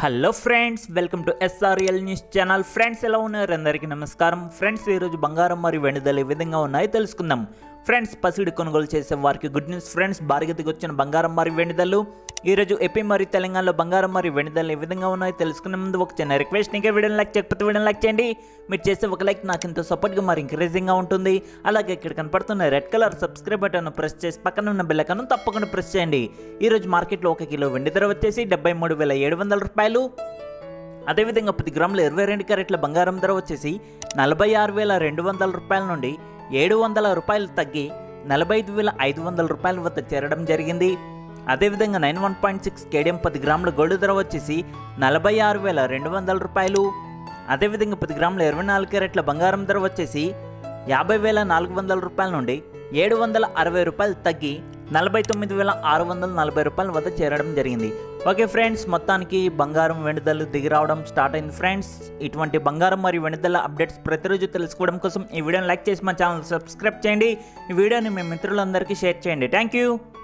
hello friends welcome to SRL news channel friends ఎలా ఉన్నారు అందరికీ నమస్కారం ఫ్రెండ్స్ ఈరోజు బంగారం మరియు వెండిదలు ఏ విధంగా ఉన్నాయో తెలుసుకుందాం ఫ్రెండ్స్ పసిడి కొనుగోలు చేసే వారికి గుడ్ న్యూస్ ఫ్రెండ్స్ భారీగా దిగొచ్చిన బంగారం మరియు వెండిదలు ఈరోజు ఏపీ మరియు తెలంగాణలో బంగారం మరియు వెండిదలు ఏ విధంగా ఉన్నాయో తెలుసుకునే ముందు ఒక చిన్న రిక్వెస్ట్ ఇంకా వీడియోని లైక్ చేయకపోతే వీడియోని లైక్ చేయండి మీరు చేసే ఒక లైక్ నాకు ఎంతో సపోర్ట్గా మరి ఇంక్రీజింగ్గా ఉంటుంది అలాగే ఇక్కడ కనపడుతున్న red colour subscribe button press చేసి పక్కన ఉన్న బెల్ ఐకాన్ తప్పకుండా ప్రెస్ చేయండి ఈరోజు మార్కెట్లో ఒక కిలో వెండి ధర వచ్చేసి డెబ్బై మూడు వేల ఏడు వందల రూపాయలు అదేవిధంగా పది గ్రాముల ఇరవై రెండు క్యారెట్ల బంగారం ధర వచ్చేసి నలభై ఆరు వేల రెండు వందల రూపాయల నుండి ఏడు వందల రూపాయలు తగ్గి నలభై ఐదు వేల ఐదు వందల రూపాయల వద్ద చేరడం జరిగింది అదేవిధంగా nine one point six KDM పది గ్రాముల గోల్డ్ ధర వచ్చేసి నలభై ఆరు వేల రెండు వందల రూపాయలు అదేవిధంగా పది గ్రాముల ఇరవై నాలుగు క్యారెట్ల బంగారం ధర వచ్చేసి యాభై వేల నాలుగు వందల రూపాయల నుండి ఏడు వందల అరవై రూపాయలు తగ్గి నలభై తొమ్మిది వేల ఆరు వందల నలభై రూపాయల వద్ద చేరడం జరిగింది ఓకే ఫ్రెండ్స్ మొత్తానికి బంగారం వెనుదలు దిగి రావడం స్టార్ట్ అయింది ఫ్రెండ్స్ ఇటువంటి బంగారం మరియు వెనుదల అప్డేట్స్ ప్రతిరోజు తెలుసుకోవడం కోసం ఈ వీడియోని లైక్ చేసి మా ఛానల్ సబ్స్క్రైబ్ చేయండి ఈ వీడియోని మీ మిత్రులందరికీ షేర్ చేయండి థ్యాంక్ యూ